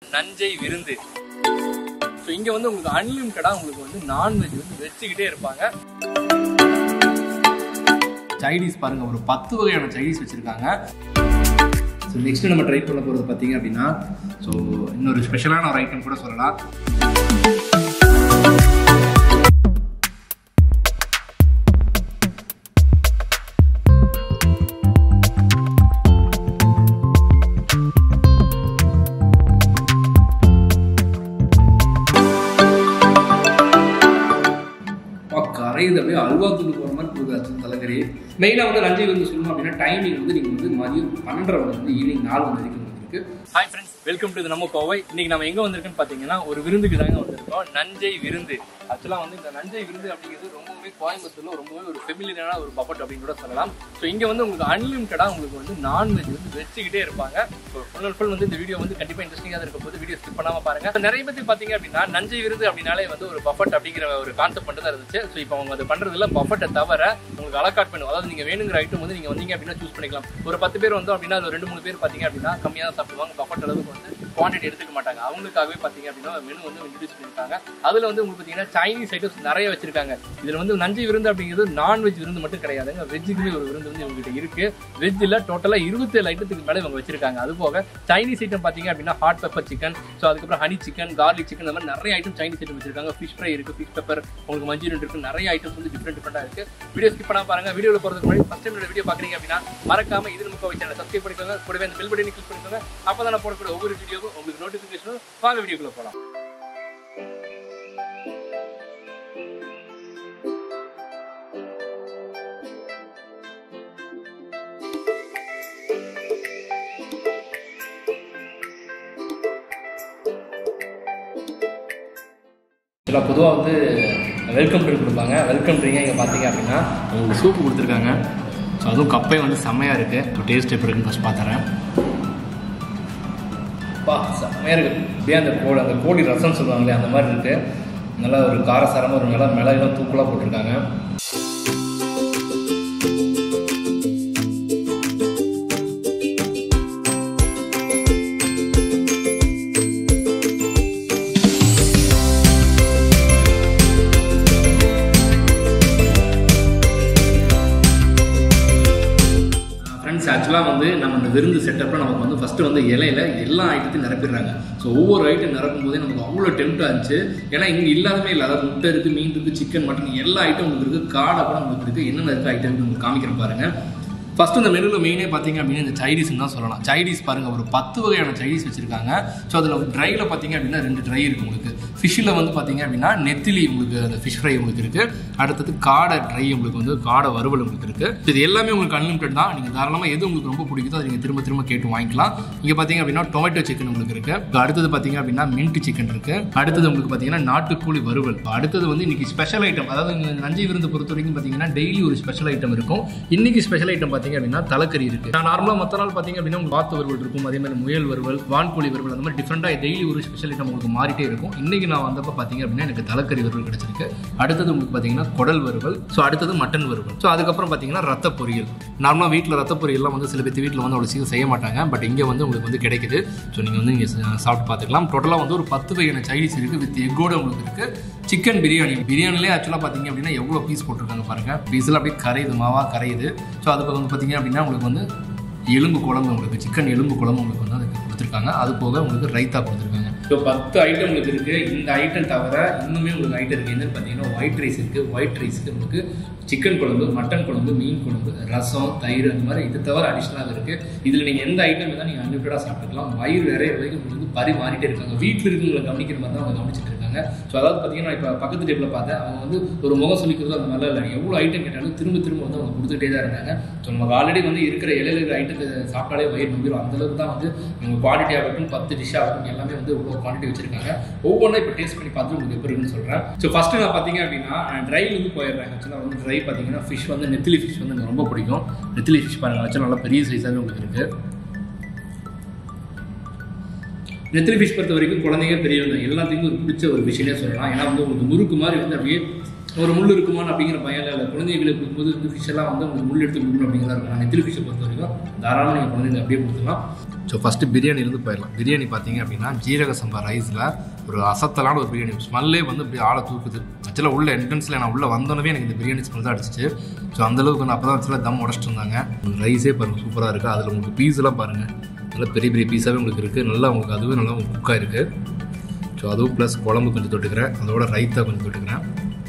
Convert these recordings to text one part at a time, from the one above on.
நஞ்சை விருந்து ஸோ இங்கே வந்து உங்களுக்கு அன்லிமிட்டடாக உங்களுக்கு வந்து நான்வெஜ் வந்து வச்சுக்கிட்டே இருப்பாங்க சைனீஸ் பாருங்க ஒரு பத்து வகையான சைனீஸ் வச்சுருக்காங்க ஸோ நெக்ஸ்ட் நம்ம ட்ரை பண்ண போகிறது பார்த்தீங்க அப்படின்னா ஸோ இன்னொரு ஸ்பெஷலான ஒரு ஐட்டம் கூட சொல்லலாம் அப்பா, கரையுது அப்படியே அல்வா தூள் போகிற மாதிரி போகுது தலைக்கறி மெயினாக வந்து நஞ்சை வந்து சொல்லணும் அப்படின்னா டைமிங் வந்து நீங்கள் வந்து மதியம் பன்னெண்டரை மணி வந்து ஈவினிங் நாலு மணி வரைக்கும் இருக்கு ஹாய் ஃப்ரெண்ட்ஸ் வெல்கம் டு நம்ம கோவை இன்னைக்கு நம்ம எங்கே வந்திருக்குன்னு பார்த்தீங்கன்னா ஒரு விருந்துக்கு தாங்க வந்திருக்கோம் நஞ்சை விருந்து ஆக்சுவலாக வந்து இந்த நஞ்சை விருந்து அப்படிங்கிறது ரொம்பவே கோயம்புத்தூர்ல ரொம்பவே ஒரு ஃபெமிலியரான ஒரு பப்பட் அப்படின்னு கூட சொல்லலாம் ஸோ இங்கே வந்து உங்களுக்கு அன்லிமிட்டடாக உங்களுக்கு வந்து நான்வெஜ் வந்து வச்சுக்கிட்டே இருப்பாங்க ஸோ ஃபுல் அண்ட் ஃபுல் வந்து இந்த வீடியோ வந்து கண்டிப்பாக இன்ட்ரெஸ்டிங்காக இருக்க போது வீடியோ ஸ்கிப் பண்ணாமல் பாருங்க இப்ப நிறைய பேர் பார்த்தீங்க அப்படின்னா நஞ்சை விருந்து அப்படின்னாலே வந்து ஒரு பஃபட் அப்படிங்கிற ஒரு கான்செப்ட் மட்டும் தான் இருந்துச்சு ஸோ இப்போ அவங்க அது பண்ணுறதுல பஃபட்டை தவிர உங்களுக்கு அலக்காட் பண்ணும் அதாவது நீங்கள் வேணுங்கிற ஐட்டம் வந்து நீங்கள் வந்தீங்க அப்படின்னா சூஸ் பண்ணிக்கலாம் ஒரு பத்து பேர் வந்தோம் அப்படின்னா அது ரெண்டு மூணு பேர் பார்த்தீங்க அப்படின்னா கம்மியாக தான் சாப்பிடுவாங்க பஃபட் அளவுக்கு வந்து குவான்டிட்டி எடுத்துக்க மாட்டாங்க அவங்களுக்காகவே பார்த்தீங்க அப்படின்னா மெனு வந்து இன்ட்ரடியூஸ் பண்ணியிருக்காங்க அதில் வந்து உங்களுக்கு பார்த்தீங்கன்னா சைனீஸ் ஐட்டம்ஸ் நிறைய வச்சிருக்காங்க இதில் வந்து நஞ்சை விருந்து அப்படிங்கிறது நான்வெஜ் விருந்து மட்டும் கிடையாதுங்க வெஜ்ஜுக்குமே ஒரு விருந்து வந்து இவங்ககிட்ட இருக்கு வெஜ்ஜில் டோட்டலாக இருபத்தேழு ஐட்டத்துக்கு மேலே இவங்க வச்சிருக்காங்க அது போக சைனீஸ் ஐட்டம் பார்த்தீங்க அப்படின்னா ஹாட் பெப்பர் சிக்கன் ஸோ அதுக்கப்புறம் ஹனி சிக்கன் கார்லிக் சிக்கன் அந்த மாதிரி நிறைய ஐட்டம் சைனீஸ் ஐட்டம் வச்சிருக்காங்க ஃபிஷ் ஃப்ரை இருக்கு ஃபிஷ் பெப்பர் உங்களுக்கு மஞ்சூரியன் இருக்கு நிறைய ஐட்டம்ஸ் வந்து டிஃப்ரெண்ட் டிஃப்ரெண்டாக இருக்கு வீடியோ ஸ்கிப் பண்ணா பாருங்க வீடியோவில் போகிறதுக்கு முன்னாடி ஃபஸ்ட் டைம் வீடியோ பார்க்குறீங்க அப்படின்னா மறக்காம இது நம்ம கோவை சேனல் சப்ஸ்கிரைப் பண்ணிக்கோங்க கூடவே அந்த பெல் பட்டனை கிளிக் பண்ணிக்கோங்க அப்போ தான் நான் போடக்கூடிய ஒவ்வொரு வீடியோவும் உங்களுக்கு நோட்டிஃபிகேஷனும் வாங்க வீடியோக்குள்ள போகலாம் இதில் பொதுவாக வந்து வெல்கம் ட்ரிங்க் கொடுப்பாங்க வெல்கம் ட்ரிங்காக இங்கே பார்த்தீங்க அப்படின்னா உங்களுக்கு சூப்பு கொடுத்துருக்காங்க ஸோ அதுவும் கப்பே வந்து செம்மையாக இருக்குது டேஸ்ட் எப்படி இருக்குன்னு ஃபஸ்ட் பார்த்துறேன் பா செம்மையாக இருக்குது அப்படியே அந்த கோழி அந்த கோழி ரசம் சொல்லுவாங்களே அந்த மாதிரி இருக்குது நல்லா ஒரு காரசாரமாக ஒரு நல்லா மிளகுலாம் தூக்கலாக போட்டிருக்காங்க ஃப்ரெண்ட்ஸ் ஆக்சுவலாக வந்து நம்ம இந்த விருந்து செட்டப்பில் நமக்கு வந்து ஃபஸ்ட்டு வந்து இலையில எல்லா ஐட்டத்தையும் நிரப்பிடுறாங்க ஸோ ஒவ்வொரு ஐட்டம் நிரப்பும் போதே நமக்கு அவ்வளோ டெம்ட்டாக இருந்துச்சு ஏன்னா இங்கே இல்லாதமே இல்லை அதாவது முட்டை இருக்குது மீன் இருக்குது சிக்கன் மட்டன் எல்லா ஐட்டம் உங்களுக்கு இருக்குது காடை கூட உங்களுக்கு இருக்குது என்னென்ன இருக்குது ஐட்டம் உங்களுக்கு காமிக்கிறேன் பாருங்க ஃபர்ஸ்ட் இந்த மெனுவில் மெயினே பார்த்தீங்க அப்படின்னா இந்த சைனீஸ்னு தான் சொல்லலாம் சைனீஸ் பாருங்கள் ஒரு பத்து வகையான சைனீஸ் வச்சுருக்காங்க ஸோ அதில் ட்ரையில் பார்த்தீங்க அப்படின்னா ரெண்டு ட்ரை இருக்குது உங்களுக்கு ஃபிஷ்ஷில் வந்து பார்த்தீங்க அப்படின்னா நெத்திலி உங்களுக்கு அந்த ஃபிஷ் ஃப்ரை உங்களுக்கு இருக்குது அடுத்தது காடை ட்ரை உங்களுக்கு வந்து காடை வறுவல் உங்களுக்கு இருக்குது இது எல்லாமே உங்களுக்கு அன்லிமிட்டட் தான் நீங்கள் தாராளமாக எது உங்களுக்கு ரொம்ப பிடிக்குதோ அதை நீங்கள் திரும்ப திரும்ப கேட்டு வாங்கிக்கலாம் இங்கே பார்த்தீங்க அப்படின்னா டொமேட்டோ சிக்கன் உங்களுக்கு இருக்குது அடுத்தது பார்த்தீங்க அப்படின்னா மின்ட் சிக்கன் இருக்குது அடுத்தது உங்களுக்கு பார்த்தீங்கன்னா நாட்டுக்கோழி வறுவல் அடுத்தது வந்து இன்னைக்கு ஸ்பெஷல் ஐட்டம் அதாவது இந்த நஞ்சை விருந்து பொறுத்த வரைக்கும் பார்த்தீங்கன்னா டெய்லி ஒரு ஸ்பெஷல் ஐட்டம் இருக்கும் இன்னைக்கு ஸ்பெஷல் ஐட்டம் பார்த்தீங்க அப்படின்னா தலைக்கறி இருக்கு நான் நார்மலாக மற்ற நாள் பார்த்தீங்க அப்படின்னா உங்களுக்கு வாத்து வறுவல் இருக்கும் அதே மாதிரி முயல் வறுவல் வான்கோழி வறுவல் அந்த மாதிரி டிஃப்ரெண்டாக டெய்லி ஒரு ஸ்பெஷல் ஐட்டம் உங்களுக்கு மாறிட்டே இருக்கும் இன்னைக்கு நான் வந்தப்போ பார்த்தீங்க அப்படின்னா எனக்கு தலைக்கறி வறுவல் கிடைச்சிருக்கு அடுத்தது உங்களுக்கு பார்த்தீங்கன்னா குடல் வறுவல் ஸோ அடுத்தது மட்டன் வறுவல் ஸோ அதுக்கப்புறம் பார்த்தீங்கன்னா ரத்த பொரியல் நார்மலாக வீட்டில் ரத்த பொரியல்லாம் வந்து சில பேர் வீட்டில் வந்து அவ்வளோ சீக்கிரம் செய்ய மாட்டாங்க பட் இங்கே வந்து உங்களுக்கு வந்து கிடைக்குது ஸோ நீங்கள் வந்து இங்கே சாப்பிட்டு பார்த்துக்கலாம் டோட்டலாக வந்து ஒரு பத்து வகையான சைனீஸ் இருக்குது வித் எக்கோட உங்களுக்கு இருக்குது சிக்கன் பிரியாணி பிரியாணிலே ஆக்சுவலாக பார்த்தீங்க அப்படின்னா எவ்வளோ பீஸ் போட்டிருக்காங்க பாருங்கள் பீஸில் அப்படியே கரையுது மாவா கரையுது ஸோ அதுக்கு வந்து பார்த்தீங்க அப்படின்னா உங்களுக்கு வந்து எலும்பு குழம்பு உங்களுக்கு சிக்கன் எலும்பு குழம்பு உங்களுக்கு வந்து அதுக்கு கொடுத்துருக்காங்க அது போக உங்களுக்கு ரைத்தா கொடுத்துருக்காங்க ஸோ பத்து ஐட்டம் உங்களுக்கு இருக்குது இந்த ஐட்டம் தவிர இன்னுமே உங்களுக்கு ஐட்டம் இருக்குது என்னன்னு பார்த்தீங்கன்னா ஒயிட் ரைஸ் இருக்குது ஒயிட் ரைஸ்க்கு உங்களுக்கு சிக்கன் குழம்பு மட்டன் குழம்பு மீன் குழம்பு ரசம் தயிர் அந்த மாதிரி இது தவிர அடிஷ்னலாக இருக்குது இதில் நீங்கள் எந்த ஐட்டம் தான் நீங்கள் அன்லிமிட்டடாக சாப்பிட்டுக்கலாம் வயிறு நிறைய வரைக்கும் உங்களுக்கு வந்து பரிமாறிட்டே இருக்காங்க வீட்டில் இருக்கவங்களை கவனிக்கிற மாதிரி தான் அவங்க கவனிச்சிட்டு இருக்காங்க ஸோ அதாவது பார்த்தீங்கன்னா இப்போ பக்கத்து டேபிளில் பார்த்தேன் அவங்க வந்து ஒரு முகம் சொல்லிக்கிறது அந்த மாதிரிலாம் இல்லை எவ்வளோ ஐட்டம் கேட்டாலும் திரும்ப திரும்ப வந்து அவங்க கொடுத்துட்டே தான் இருந்தாங்க ஸோ நமக்கு ஆல்ரெடி வந்து இருக்கிற இலையில இருக்கிற ஐட்டத்தை சாப்பிட்டாலே வயிறு நம்பிடும் அந்தளவுக்கு தான் வந்து இவங்க குவாலிட்டி ஆகட்டும் பத்து டிஷ் ஆகட்டும் எல்லாமே வந்து இவ்வளோ குவான்டிட்டி வச்சிருக்காங்க ஒவ்வொன்றும் இப்போ டேஸ்ட் பண்ணி பார்த்து உங்களுக்கு எப்படி இருக்குன்னு சொல்கிறேன் ஸோ ஃபஸ்ட்டு நான் பார்த்தீங்க அப்படின்னா ட்ரைல வந்து போயிடுறேன் ஆக்சுவலாக வந்து ட்ரை பார்த்தீங்கன்னா ஃபிஷ் வந்து நெத்திலி ஃபிஷ் வந்து எனக்கு ரொம்ப பிடிக்கும் நெத்திலி ஃபிஷ் பாருங்க ஆக்சுவலாக நல்லா பெரிய சைஸாகவே உங்களுக்கு இருக்குது நெத்திலி ஃபிஷ் பொறுத்த வரைக்கும் குழந்தைங்க பெரியவங்க எல்லாத்துக்கும் ஒரு பிடிச்ச ஒரு விஷயமே சொல்லலாம் ஏன்னா வந்து உங்களுக்கு முறுக்கு மாதிரி வந்து அப்படியே ஒரு முள் இருக்குமான்னு அப்படிங்கிற பயம் இல்லை குழந்தைகளுக்கு கொடுக்கும்போது இந்த ஃபிஷ் எல்லாம் வந்து உங்களுக்கு முள் எடுத்து கொடுக்கணும் அப்படிங்கிறதா இருக்கும் நெத்திலி ஃபிஷ்ஷை பொறுத்த வரைக்கும் தாராளமாக நீங்கள் குழந்தைங்க அப்படியே கொடுத்துக்கலாம் ஸோ ஃபஸ்ட்டு பிரியாணிலேருந்து போயிடலாம் பிரியாணி பார்த்தீங்க அப்படின்னா ஜீரக சம்பா ரைஸில் ஒரு அசத்தலான ஒரு பிரியாணி ஸ்மெல்லே வந்து அப்படியே ஆளை தூக்குது ஆக்சுவலாக உள்ள என்ட்ரன்ஸில் நான் உள்ளே வந்தோடனே எனக்கு இந்த பிரியாணி ஸ்மெல் தான் அடிச்சிச்சு ஸோ அந்தளவுக்கு வந்து அப்போ தான் ஆக்சுவலாக தம் உடச்சிட்டு இருந்தாங்க ரைஸே பாருங்கள் சூப்பராக இருக்குது அதில் உங்களுக்கு பீஸ்லாம் பாருங்கள் நல்லா பெரிய பெரிய பீஸாகவே உங்களுக்கு இருக்குது நல்லா உங்களுக்கு அதுவே நல்லா உங்களுக்கு குக்காக இருக்குது ஸோ அதுவும் ப்ளஸ் குழம்பு கொஞ்சம் தொட்டுக்கிறேன் அதோட ரைத்தா கொஞ்சம் தொட்டுக்கிறேன்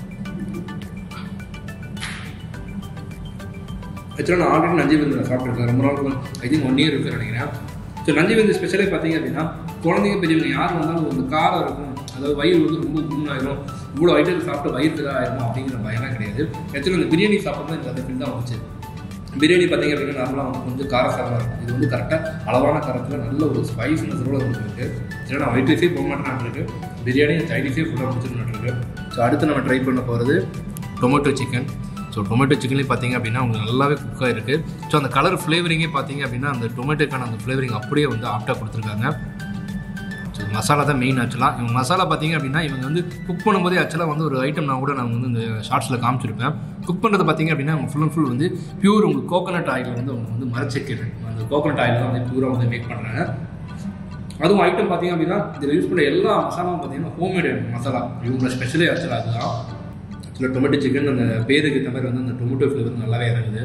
ஆக்சுவலாக நான் ஆல்ரெடி நஞ்சை விருந்து சாப்பிட்ருக்கேன் ரொம்ப நாள் ஐ திங்க் ஒன் இயர் இருக்குன்னு நினைக்கிறேன் ஸோ நஞ்சை விருந்து ஸ்பெஷலே பார்த்தீங்க அப்படின்னா குழந்தைங்க பெரியவங்க யார் வந்தாலும் ஒரு காரம் இருக்கும் அதாவது வயிறு வந்து ரொம்ப கும்னாயிரும் இவ்வளோ ஐட்டம் சாப்பிட்டு வயிறு தான் ஆயிரும் அப்படிங்கிற பயம்லாம் கிடையாது ஆக்சுவலாக இந்த பிரியாணி சாப்பிட்றது எனக்கு அந்த ஃபீல் தான் வந்துச்சு பிரியாணி பார்த்தீங்க அப்படின்னா நார்மலாக வந்து கொஞ்சம் காரசாரமாக இருக்கும் இது வந்து கரெக்டாக அளவான காரத்தில் நல்ல ஒரு ஸ்பைஸ்னஸோட இருக்குது சரி நான் ஒயிட் ரைஸே போக மாட்டேன் இருக்கு பிரியாணி சைனீஸே ஃபுல்லாக முடிச்சுட்டு இருக்கு ஸோ அடுத்து நம்ம ட்ரை பண்ண போகிறது டொமேட்டோ சிக்கன் ஸோ டொமேட்டோ சிக்கன்லேயும் பார்த்தீங்க அப்படின்னா உங்களுக்கு நல்லாவே குக்காக இருக்குது ஸோ அந்த கலர் ஃப்ளேவரிங்கே பார்த்தீங்க அப்படின்னா அந்த டொமேட்டோக்கான அந்த ஃப்ளேவரிங் அப்படியே வந்து ஆப்டாக கொடுத்துருக்காங்க ஸோ மசாலா தான் மெயின் ஆக்சுவலாக இவங்க மசாலா பார்த்தீங்க அப்படின்னா இவங்க வந்து குக் பண்ணும்போதே ஆக்சுவலாக வந்து ஒரு ஐட்டம் நான் கூட நான் வந்து இந்த ஷார்ட்ஸில் காமிச்சிருப்பேன் குக் பண்ணுறது பார்த்தீங்க அப்படின்னா அவங்க ஃபுல் அண்ட் ஃபுல் வந்து பியூர் உங்களுக்கு கோகனட் ஆயில் வந்து அவங்க வந்து மறைச்சிக்கிறது அந்த கோகனட் ஆயில் தான் வந்து பியூராக வந்து மேக் பண்ணுறாங்க அதுவும் ஐட்டம் பார்த்தீங்க அப்படின்னா இதில் யூஸ் பண்ண எல்லா மசாலாவும் பார்த்தீங்கன்னா ஹோம்மேடு மசாலா இவங்களோட ஸ்பெஷலே ஆக்சுவலாக அதுதான் ஆக்சுவலாக டொமேட்டோ சிக்கன் அந்த பேருக்கு ஏற்ற மாதிரி வந்து அந்த டொமேட்டோ ஃப்ளேவர் நல்லாவே இறங்குது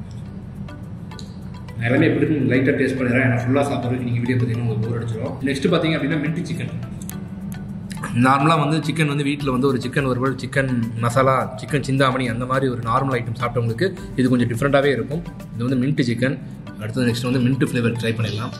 நான் எல்லாமே எப்படி இருக்கு லைட்டாக டேஸ்ட் பண்ணிடுறேன் ஏன்னா ஃபுல்லாக சாப்பிட்றதுக்கு நீங்கள் வீடியோ பார்த்தீங்கன்னா உங்களுக்கு போர் அடிச்சிடும் நெக்ஸ்ட் பார்த்தீங்க அப்படின்னா மின்ட் சிக்கன் நார்மலாக வந்து சிக்கன் வந்து வீட்டில் வந்து ஒரு சிக்கன் ஒரு சிக்கன் மசாலா சிக்கன் சிந்தாமணி அந்த மாதிரி ஒரு நார்மல் ஐட்டம் சாப்பிட்டவங்களுக்கு இது கொஞ்சம் டிஃப்ரெண்ட்டாகவே இருக்கும் இது வந்து மின்ட் சிக்கன் அடுத்தது நெக்ஸ்ட் வந்து மின்ட் ஃப்ளேவர் ட்ரை பண்ணிடலாம்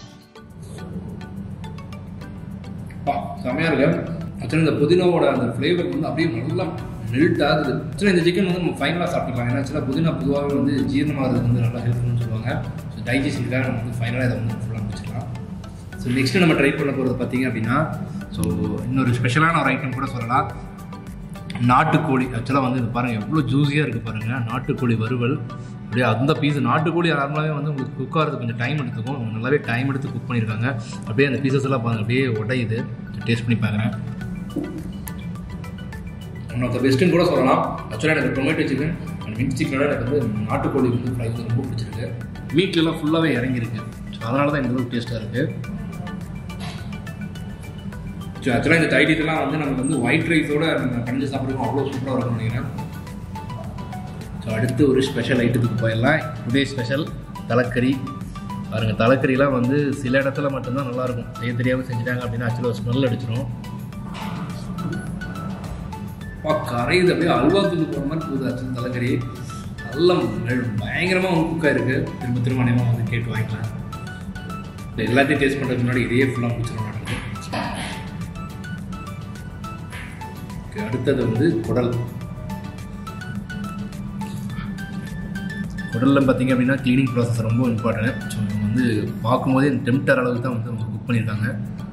பா செமையாக இருக்கு ஆக்சுவலாக இந்த புதினாவோட அந்த ஃப்ளேவர் வந்து அப்படியே நல்லா மெல்ட் ஆகுது ஆக்சுவலாக இந்த சிக்கன் வந்து நம்ம ஃபைனலாக சாப்பிட்டுக்கலாம் ஏன்னா ஆக்சுவலாக புதினா பொதுவாகவே வந்து ஜீரணமாகிறதுக்கு வந்து நல்லா ஹெல்ப்ஃபுல்னு சொல்லுவாங்க ஸோ டைஜஷனுக்காக நம்ம வந்து ஃபைனலாக இதை வந்து ஃபுல்லாக முடிச்சுக்கலாம் ஸோ நெக்ஸ்ட்டு நம்ம ட்ரை பண்ண போகிறது பார்த்தீங்க அப்படின்னா ஸோ இன்னொரு ஸ்பெஷலான ஒரு ஐட்டம் கூட சொல்லலாம் நாட்டுக்கோழி ஆக்சுவலாக வந்து இது பாருங்கள் எவ்வளோ ஜூஸியாக இருக்குது பாருங்கள் நாட்டுக்கோழி வறுவல் அப்படியே அந்த பீஸ் நாட்டுக்கோழி நார்மலாகவே வந்து உங்களுக்கு குக் ஆகிறது கொஞ்சம் டைம் எடுத்துக்கும் அவங்க நல்லாவே டைம் எடுத்து குக் பண்ணியிருக்காங்க அப்படியே அந்த பீசஸ் எல்லாம் பாருங்கள் அப்படியே உடையுது டேஸ்ட் பண்ணி பார்க்குறேன் ஒன் ஆஃப் த பெஸ்ட்டுன்னு கூட சொல்லலாம் ஆக்சுவலாக எனக்கு டொமேட்டோ சிக்கன் அண்ட் மின்ட் சிக்கனோட எனக்கு வந்து நாட்டுக்கோழி வந்து ஃப்ரை வந்து ரொம்ப பிடிச்சிருக்கு மீட்லலாம் ஃபுல்லாகவே இறங்கியிருக்கு ஸோ அதனால தான் இந்த அளவுக்கு டேஸ்ட்டாக இருக்குது ஸோ ஆக்சுவலாக இந்த டைடிஸ்லாம் வந்து நமக்கு வந்து ஒயிட் ரைஸோட நம்ம கணிஞ்சு சாப்பிடுவோம் அவ்வளோ சூப்பராக இருக்கும்னு நினைக்கிறேன் ஸோ அடுத்து ஒரு ஸ்பெஷல் ஐட்டத்துக்கு போயிடலாம் டுடே ஸ்பெஷல் தலைக்கறி பாருங்கள் தலைக்கறிலாம் வந்து சில இடத்துல மட்டும்தான் நல்லாயிருக்கும் செய்ய தெரியாமல் செஞ்சுட்டாங்க அப்படின்னா ஆக்சுவலாக ஸ்மெல் அடிச்சிடும் பா கரையுது அப்படியே அல்வா தூள் போகிற மாதிரி போகுது ஆக்சுவல் தலைக்கறி நல்லா பயங்கரமாக வந்து குக்காக இருக்குது திரும்ப திரும்ப நேரமாக வந்து கேட்டு வாங்கிக்கலாம் எல்லாத்தையும் டேஸ்ட் பண்ணுறதுக்கு முன்னாடி இதையே ஃபுல்லாக முடிச்சிட மாட்டேங்குது ஓகே அடுத்தது வந்து குடல் குடலில் பார்த்தீங்க அப்படின்னா க்ளீனிங் ப்ராசஸ் ரொம்ப இம்பார்ட்டன்ட் ஸோ வந்து பார்க்கும்போதே டெம்டர் அளவுக்கு தான் வந்து அவங்க குக் பண்ணியிருக்காங்க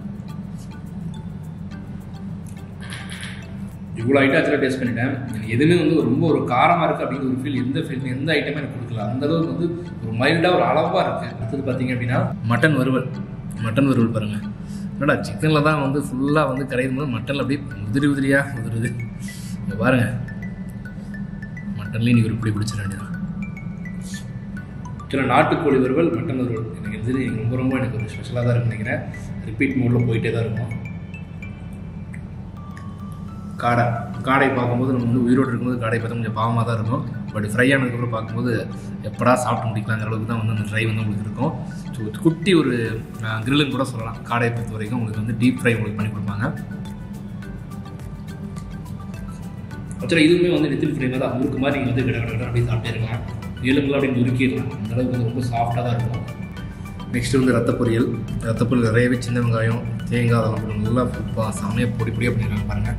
இவ்வளோ ஐட்டம் ஆக்சுவலாக டேஸ்ட் பண்ணிட்டேன் எனக்கு எதுவுமே வந்து ரொம்ப ஒரு காரமாக இருக்குது அப்படிங்கிற ஒரு ஃபீல் எந்த ஃபீல் எந்த ஐட்டமே எனக்கு கொடுக்கல அந்த அளவுக்கு வந்து ஒரு மைல்டாக ஒரு அளவாக இருக்குது அடுத்தது பார்த்தீங்க அப்படின்னா மட்டன் வறுவல் மட்டன் வறுவல் பாருங்கள் என்னடா சிக்கனில் தான் வந்து ஃபுல்லாக வந்து கரையும் போது மட்டனில் அப்படியே உதிரி உதிரியாக உதிருது இங்க பாருங்கள் மட்டன்லேயும் நீங்கள் ஒரு பிடி பிடிச்சிட வேண்டியதான் ஆக்சுவலாக நாட்டுக்கோழி வறுவல் மட்டன் வறுவல் எனக்கு இது ரொம்ப ரொம்ப எனக்கு ஒரு ஸ்பெஷலாக தான் இருக்குன்னு நினைக்கிறேன் ரிப்பீட் மோடில் போயிட்டே தான் இருக்கும் காடை காடை பார்க்கும்போது நம்ம வந்து உயிரோடு இருக்கும்போது காடை பார்த்தா கொஞ்சம் பாவமாக தான் இருக்கும் பட் ஃப்ரை ஆனதுக்கப்புறம் பார்க்கும்போது எப்படா சாப்பிட்டு முடிக்கலாங்கிற அளவுக்கு தான் வந்து அந்த ஃப்ரை வந்து உங்களுக்கு இருக்கும் ஸோ குட்டி ஒரு கிரில்லுன்னு கூட சொல்லலாம் காடையை பொறுத்த வரைக்கும் உங்களுக்கு வந்து டீப் ஃப்ரை உங்களுக்கு பண்ணி கொடுப்பாங்க ஆக்சுவலாக இதுவுமே வந்து நெத்தில் ஃப்ரை தான் முறுக்கு மாதிரி நீங்கள் வந்து கிட கிட கிட அப்படியே சாப்பிட்டே இருக்கலாம் எலும்புலாம் அப்படியே நுறுக்கிடலாம் அந்த அளவுக்கு வந்து ரொம்ப சாஃப்டாக தான் இருக்கும் நெக்ஸ்ட் வந்து ரத்த பொரியல் ரத்த பொரியல் நிறையவே சின்ன வெங்காயம் தேங்காய் அதெல்லாம் போட்டு நல்லா ஃபுல்லாக செம்மையாக பொடி பொடியாக பண்ணிடுறாங்க பாருங்கள்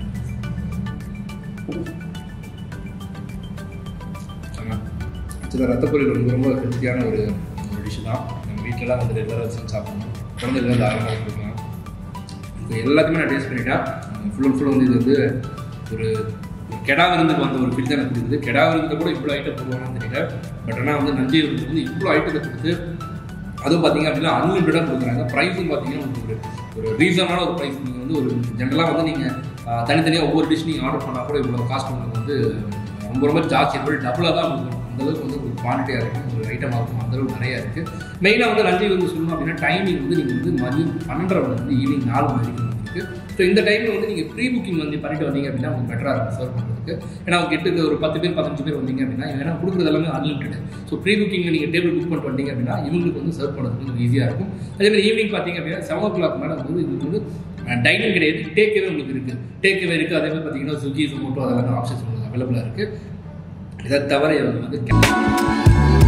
ஆக்சுவலாக ரத்த பொரியல் ரொம்ப ரொம்ப ஹெல்த்தியான ஒரு ஒரு டிஷ் தான் நம்ம வீட்டிலலாம் வந்து ரெகுலராக வச்சு சாப்பிடணும் குழந்தைகள் வந்து ஆரம்பமாக கொடுக்கலாம் இப்போ எல்லாத்தையுமே நான் டேஸ்ட் பண்ணிட்டேன் ஃபுல் அண்ட் ஃபுல் வந்து இது வந்து ஒரு ஒரு கெடா விருந்துக்கு வந்த ஒரு ஃபீல் தான் எனக்கு கொடுக்குது கெடா விருந்துல கூட இவ்வளோ ஐட்டம் போடுவாங்கன்னு தெரியல பட் ஆனால் வந்து நஞ்சை விருந்துக்கு வந்து இவ்வளோ ஐட்டத்தை கொடுத்து அதுவும் பார்த்தீங்க அப்படின்னா அன்லிமிட்டடாக கொடுக்குறாங்க ப்ரைஸும் பார்த்தீங்கன்னா உங்களுக்கு ஒரு ஒரு ரீசனான ஒரு ப்ரைஸ் நீங்கள் வந்து ஒரு ஜென்ரலாக வந்து நீங்கள் தனித்தனியாக ஒவ்வொரு டிஷ் நீங்கள் ஆர்டர் பண்ணால் கூட இவ்வளோ காஸ்ட் உங்களுக்கு வந்து ரொம்ப ரொம்ப ஜாஸ்தி இருக்கும் டபுளாக தான் கொடுக்கணும் அந்த அளவுக்கு வந்து ஒரு குவான்டிட்டியாக இருக்கும் ஒரு ஐட்டமாக இருக்கும் அந்த அளவுக்கு நிறையா இருக்குது மெயினாக வந்து நன்றி வந்து சொல்லணும் அப்படின்னா டைமிங் வந்து நீங்கள் வந்து மதியம் பன்னெண்டரை மணி வந்து ஈவினிங் நாலு மணி வரைக்கும் இருக்குது ஸோ இந்த டைமில் வந்து நீங்கள் ப்ரீ புக்கிங் வந்து பண்ணிட்டு வந்தீங்க அப்படின்னா உங்களுக்கு பெட்டராக இருக்கும் சர்வ் பண்ணுறதுக்கு ஏன்னா அவங்க எட்டுக்கு ஒரு பத்து பேர் பதினஞ்சு பேர் வந்தீங்க அப்படின்னா ஏன்னா கொடுக்குறது எல்லாமே அன்லிமிட்டட் ஸோ ப்ரீ புக்கிங் நீங்கள் டேபிள் புக் பண்ணிட்டு வந்தீங்க அப்படின்னா இவங்களுக்கு வந்து சர்வ் பண்ணுறதுக்கு கொஞ்சம் ஈஸியாக இருக்கும் அதே மாதிரி ஈவினிங் பார்த்தீங்க அப்படின்னா செவன் ஓ கிளாக் மேலே வந்து இது வந்து டைனிங் கிடையாது டேக்அவே உங்களுக்கு இருக்குது டேக்அவே இருக்குது அதே மாதிரி பார்த்தீங்கன்னா ஸ்விக்கி ஜொமோட்டோ அதெல்லாம் ஆப்ஷன்ஸ் உங்களுக்கு அவைலபிளாக இருக்குது இதை தவிர இவங்க வந்து